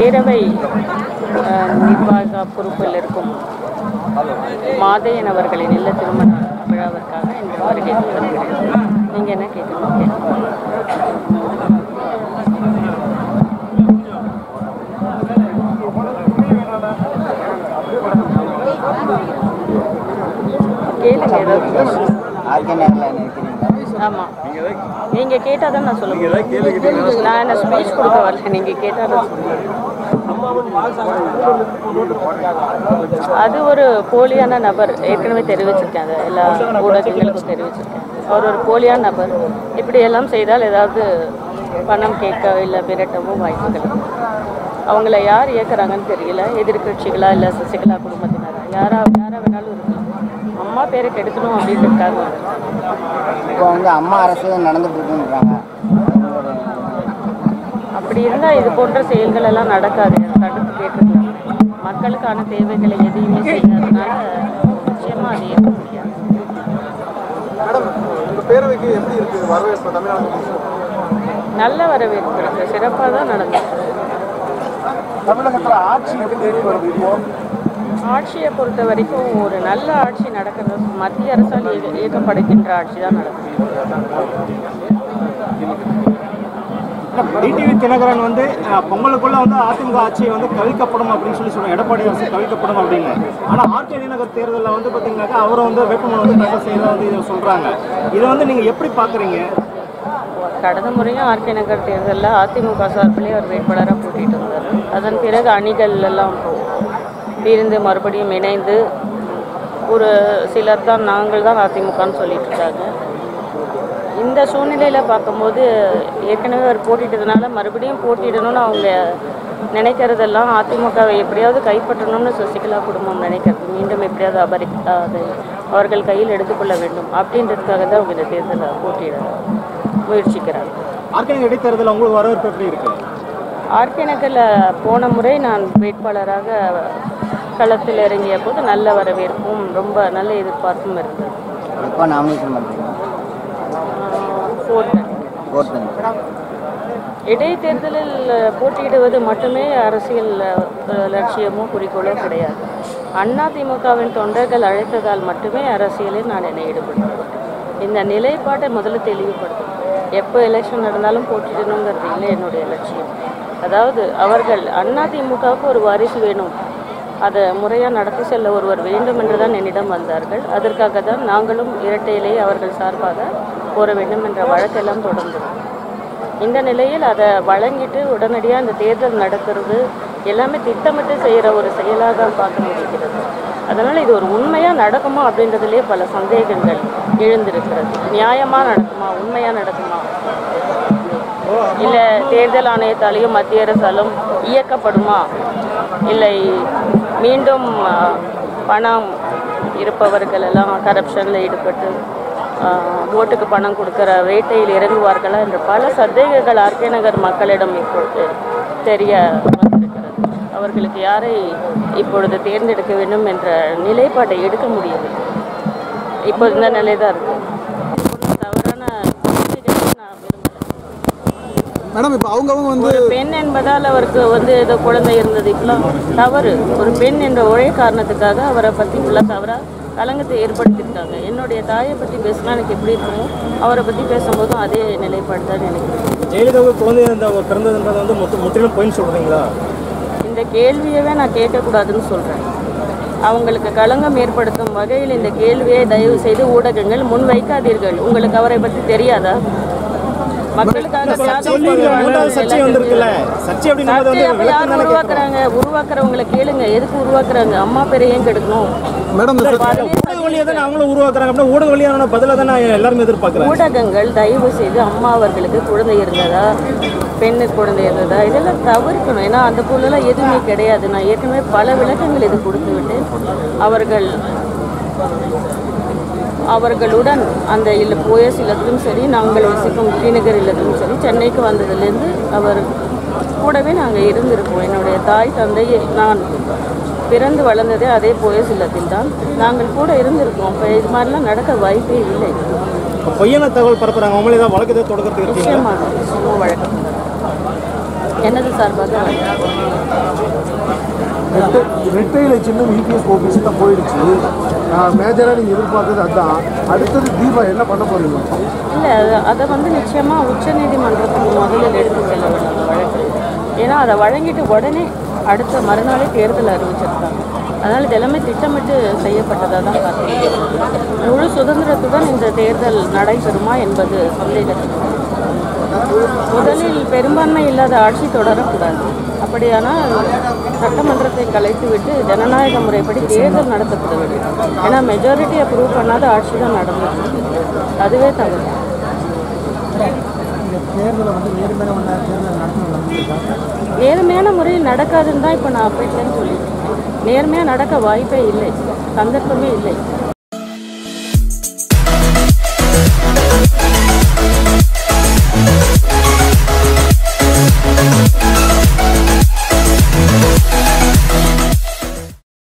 பேரவை அஹ், நிர்வாக பொறுப்பில் இருக்கும் மாதையன் அவர்களின் இல்ல திருமண விழாவிற்காக இன்று வருகை தந்திருக்கிறேன் நீங்கள் என்ன கேட்கணும் கேட்கணும் கேளுங்க ஏதாவது ஆர்கே நகரில் நினைக்கிறீங்களா ஆமாம் நீங்கள் கேட்டால் தான் நான் சொல்ல முடியும் நான் என்ன ஸ்பீச் கொடுக்க வரல நீங்கள் கேட்டால் தான் சொல்லுவேன் அது ஒரு போலியான நபர் ஏற்கனவே தெரிவிச்சிருக்கேன் அதை எல்லா ஊடகங்களுக்கும் தெரிவிச்சிருக்கேன் அவர் ஒரு போலியான நபர் இப்படியெல்லாம் செய்தால் ஏதாவது பணம் கேட்க இல்லை மிரட்டவோ வாய்ப்புகள் இருக்கு. அவங்கள யார் இயக்குறாங்கன்னு தெரியல எதிர்க்கட்சிகளா இல்லை சசிகலா குடும்பத்தினரா யாரா யாரா வேணாலும் இருக்கலாம் அம்மா பேரை கெடுக்கணும் அப்படின்றதுக்காக வந்திருக்காங்க. இப்போ வந்து அம்மா அரசு நடந்துட்டு இருக்குன்றாங்க அப்படி இருந்தால் இது போன்ற செயல்கள் எல்லாம் நடக்காது தடுத்து கேட்டுருக்கலாம் மக்களுக்கான தேவைகளை எதையுமே செய்யாதனால நிச்சயமாக அது ஏற்க முடியாது மேடம் உங்க பேரவைக்கு எப்படி இருக்கு வரவேற்பு தமிழ்நாடு நல்ல வரவேற்பு இருக்கு சிறப்பாக தான் நடந்தது தமிழகத்துல ஆட்சி எப்படி தேடி வருது இப்போ ஆட்சியை பொறுத்த வரைக்கும் ஒரு நல்ல ஆட்சி நடக்கிறது மத்திய அரசால் இயக்க- இயக்கப்படுகின்ற ஆட்சி தான் நடக்குது டிடிவி தினகரன் வந்து அஹ், பொங்கலுக்குள்ள வந்து அதிமுக ஆட்சி வந்து கவிழ்க்கப்படும் அப்படின்னு சொல்லி சொல்றாங்க எடப்பாடி அரசு கவிழ்க்கப்படும் அப்படின்னு ஆனா ஆர்கே நகர் தேர்தலில் வந்து பாத்தீங்கன்னாக்கா அவரை வந்து வேட்புமனு வந்து தாக்கல் செய்யறதா வந்து இதை சொல்றாங்க இதை வந்து நீங்க எப்படி பாக்குறீங்க கடந்த முறையும் ஆர்கே நகர் தேர்தலில் அதிமுக சார்பிலே அவர் வேட்பாளராக போட்டிட்டு இருந்தார் அதன் பிறகு அணிகள் எல்லாம் பிரிந்து மறுபடியும் இணைந்து ஒரு சிலர் தான் நாங்கள் தான் அதிமுகன்னு சொல்லிட்டு இருக்காங்க இந்த சூழ்நிலையில் பார்க்கும்போது ஏற்கனவே அவர் போட்டிட்டதுனால மறுபடியும் போட்டிடணும்னு அவங்க நினைக்கிறதெல்லாம் அதிமுகவை எப்படியாவது கைப்பற்றணும்னு சசிகலா குடும்பம் நினைக்கிறது மீண்டும் எப்படியாவது அபரி அதை அவர்கள் கையில் எடுத்துக்கொள்ள வேண்டும் அப்படின்றதுக்காக தான் அவங்க இந்த தேர்தலில் போட்டியிட முயற்சிக்கிறாங்க ஆர்கே நகர் இடைத்தேர்தலில் உங்களுக்கு வரவேற்பு எப்படி இருக்கு ஆர்கே நகரில் போன முறை நான் வேட்பாளராக களத்தில் இறங்கிய போது நல்ல வரவேற்பும் ரொம்ப நல்ல எதிர்பார்ப்பும் இருந்தது எப்போ நாமினேஷன் பண்ணுறீங்க ஃபோர்த்து ஃபோர்த்து இடைத்தேர்தலில் போட்டியிடுவது மட்டுமே அரசியல் அஹ், லட்சியமோ குறிக்கோளோ கிடையாது அண்ணா திமுகவின் தொண்டர்கள் அழைத்ததால் மட்டுமே அரசியலில் நான் என்னை ஈடுபடுத்தேன் இந்த நிலைப்பாட்டை முதல்ல தெளிவுபடுத்தணும் எப்போ எலெக்ஷன் நடந்தாலும் போட்டியிடணுங்கிறது இல்லை என்னுடைய லட்சியம் அதாவது அவர்கள் அண்ணா திமுகவுக்கு ஒரு வாரிசு வேணும் அதை முறையாக நடத்தி செல்ல ஒருவர் வேண்டும் என்று தான் என்னிடம் வந்தார்கள் அதற்காக தான் நாங்களும் இரட்டையிலே அவர்கள் சார்பாக கோர வேண்டும் என்ற வழக்கெல்லாம் தொடர்ந்தது இந்த நிலையில் அதை வழங்கிட்டு உடனடியாக இந்த தேர்தல் நடக்கிறது எல்லாமே திட்டமிட்டு செய்கிற ஒரு செயலாக தான் பார்க்க முடிகிறது அதனால் இது ஒரு உண்மையாக நடக்குமா அப்படின்றதுலேயே பல சந்தேகங்கள் எழுந்திருக்கிறது நியாயமாக நடக்குமா உண்மையாக நடக்குமா இல்லை தேர்தல் ஆணையத்தாலேயும் மத்திய அரசாலும் இயக்கப்படுமா இல்லை மீண்டும் அஹ், பணம் இருப்பவர்கள் எல்லாம் கரப்ஷனில் ஈடுபட்டு அஹ், ஓட்டுக்கு பணம் கொடுக்குற வேட்டையில் இறங்குவார்களா என்ற பல சந்தேகங்கள் ஆர்கே நகர் மக்களிடம் இப்பொழுது தெரிய வந்திருக்கிறது அவர்களுக்கு யாரை இப்பொழுது தேர்ந்தெடுக்க வேண்டும் என்ற நிலைப்பாட்டை எடுக்க முடியவில்லை இப்போ இந்த நிலை தான் இருக்குது தவறான கொள்கைகளை நான் விரும்பலை மேடம் இப்போ அவங்கவங்க வந்து ஒரு பெண் என்பதால் அவருக்கு வந்து ஏதோ குழந்தை இருந்தது இப்பெல்லாம் தவறு ஒரு பெண் என்ற ஒரே காரணத்துக்காக அவரை பற்றி ஃபுல்லாக தவறாக கலங்கத்தை ஏற்படுத்தியிருக்காங்க என்னுடைய தாயை பற்றி பேசினா எனக்கு எப்படி இருக்குமோ அவரை பற்றி பேசும்போதும் அதே நிலைப்பாடு தான் நினைக்கிறேன் ஜெயலலிதாவுக்கு குழந்தை இருந்த பிறந்ததுன்றது வந்து முற்று- முற்றிலும் பொய்ன்னு சொல்றீங்களா இந்த கேள்வியவே நான் கேட்கக்கூடாதுன்னு சொல்கிறேன் அவங்களுக்கு களங்கம் ஏற்படுத்தும் வகையில் இந்த கேள்வியை தயவு செய்து ஊடகங்கள் முன்வைக்காதீர்கள் உங்களுக்கு அவரை பற்றி தெரியாதா மக்களுக்காக தியாகம் மூன்றாவது சர்ச்சை வந்திருக்குல்ல சர்ச்சை அப்படின்னும் போது சர்ச்சையை வந்து அப்ப யார் விளக்கம் தானே கேட்கணும். உருவாக்குறாங்க உருவாக்குறவங்களை கேளுங்க எதுக்கு உருவாக்குறாங்க அம்மா பேரை ஏன் கெடுக்கணும் மேடம் இந்த இப்ப அதுலயே ஊடக வழியாக தானே அவங்களும் உருவாக்குறாங்க அப்படின்னா ஊடக வழியான பதிலாக தானே எல்லாருமே எதிர்பார்க்குறாங்க ஊடகங்கள் தயவு செய்து அம்மா அவர்களுக்கு குழந்தை இருந்ததா பெண்ணுக்கு குழந்தை இருந்ததா இதெல்லாம் தவிர்க்கணும் ஏன்னா அந்த பொருளெல்லாம் எதுவுமே கிடையாது நான் ஏற்கனவே பல விளக்கங்கள் இது கொடுத்து விட்டேன் அவர்கள் அவர்களுடன் அந்த இல்ல போயஸ் இல்லத்திலும் சரி நாங்கள் வசிக்கும் ஸ்ரீநகர் இல்லத்திலும் சரி சென்னைக்கு வந்ததுலேருந்து அவர் கூடவே நாங்கள் இருந்திருக்கோம் என்னுடைய தாய் தந்தை நான் பிறந்து வளர்ந்ததே அதே போயஸ் இல்லத்தில் தான் நாங்கள் கூட இருந்திருக்கோம் இப்போ இது மாதிரிலாம் நடக்க வாய்ப்பே இல்லை பொய்யான தகவல் பரப்புறாங்க அவங்களே தான் வழக்கு ஏதாவது தொடக்கிறதுக்கு இருக்கீங்களா நிச்சயமாக நிச்சயமாக வழக்கம் எனது சார்பாக ரெட்டை ரெட்டையில சின்னம் இபிஎஸ் ஓபிஎஸ் தான் போயிடுச்சு மேஜராக நீங்கள் எதிர்பார்த்தது அதுதான் அடுத்தது தீபா என்ன பண்ண போறீங்க இல்லை அதை அதை வந்து நிச்சயமாக உச்சநீதிமன்றத்துக்கு முதலில் எடுத்து செல்ல வேண்டும் அந்த வழக்கு ஏன்னா அதை வழங்கிட்டு உடனே அடுத்த மறுநாளே தேர்தல் அறிவிச்சிருக்காங்க அதனால் இது எல்லாமே திட்டமிட்டு செய்யப்பட்டதாக தான் பார்த்தீங்க முழு சுதந்திரத்துடன் இந்த தேர்தல் நடைபெறுமா என்பது சந்தேகத்துக்கு முதலில் பெரும்பான்மை இல்லாத ஆட்சி தொடரக்கூடாது அப்படியானால் சட்டமன்றத்தை கலைத்துவிட்டு ஜனநாயக முறைப்படி தேர்தல் நடத்தப்பட வேண்டும் ஏன்னா மெஜாரிட்டி அப்ரூவ் பண்ணாத ஆட்சி தான் நடந்துட்டு இருக்கு. அதுவே தவறு நேர்மையான முறையில் நடக்காதுன்னு தான் இப்போ நான் அப்பையிலேருந்து சொல்லியிருக்கேன் நேர்மையாக நடக்க வாய்ப்பே இல்லை சந்தர்ப்பமே இல்லை